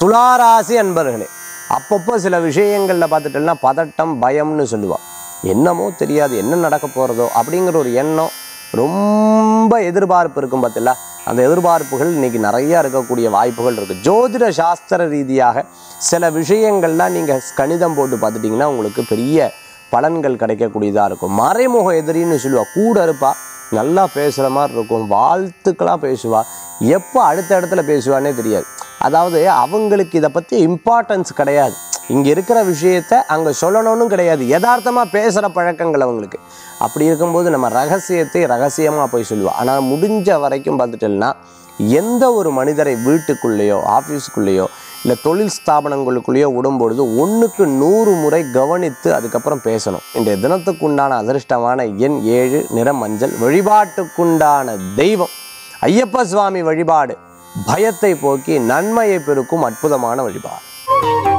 துளாராசி அன்பர்களே அப்பப்போ சில விஷயங்களில் பார்த்துட்டோம்னா பதட்டம் பயம்னு சொல்லுவா என்னமோ தெரியாது என்ன நடக்க போகிறதோ அப்படிங்கிற ஒரு எண்ணம் ரொம்ப எதிர்பார்ப்பு இருக்கும் பார்த்தீங்களா அந்த எதிர்பார்ப்புகள் இன்னைக்கு நிறைய இருக்கக்கூடிய வாய்ப்புகள் இருக்குது ஜோதிட சாஸ்திர ரீதியாக சில விஷயங்கள்லாம் நீங்கள் கணிதம் போட்டு பார்த்துட்டிங்கன்னா உங்களுக்கு பெரிய பலன்கள் கிடைக்கக்கூடியதாக இருக்கும் மறைமுக எதிரின்னு சொல்லுவா கூட இருப்பா நல்லா பேசுகிற மாதிரி இருக்கும் வாழ்த்துக்களாக பேசுவா எப்போ அடுத்த இடத்துல பேசுவானே தெரியாது அதாவது அவங்களுக்கு இதை பற்றி இம்பார்ட்டன்ஸ் கிடையாது இங்கே இருக்கிற விஷயத்த அங்கே சொல்லணும்னு கிடையாது யதார்த்தமாக பேசுகிற பழக்கங்கள் அவங்களுக்கு அப்படி இருக்கும்போது நம்ம ரகசியத்தை ரகசியமாக போய் சொல்லுவோம் ஆனால் முடிஞ்ச வரைக்கும் பார்த்துட்டோம்னா எந்த ஒரு மனிதரை வீட்டுக்குள்ளேயோ ஆஃபீஸுக்குள்ளேயோ இல்லை தொழில் ஸ்தாபனங்களுக்குள்ளேயோ விடும்பொழுது ஒன்றுக்கு நூறு முறை கவனித்து அதுக்கப்புறம் பேசணும் இன்றைய தினத்துக்குண்டான அதிர்ஷ்டமான எண் ஏழு நிறம் மஞ்சள் வழிபாட்டுக்குண்டான தெய்வம் ஐயப்ப சுவாமி வழிபாடு பயத்தை போக்கி நன்மையை பெருக்கும் அற்புதமான வழிபாடு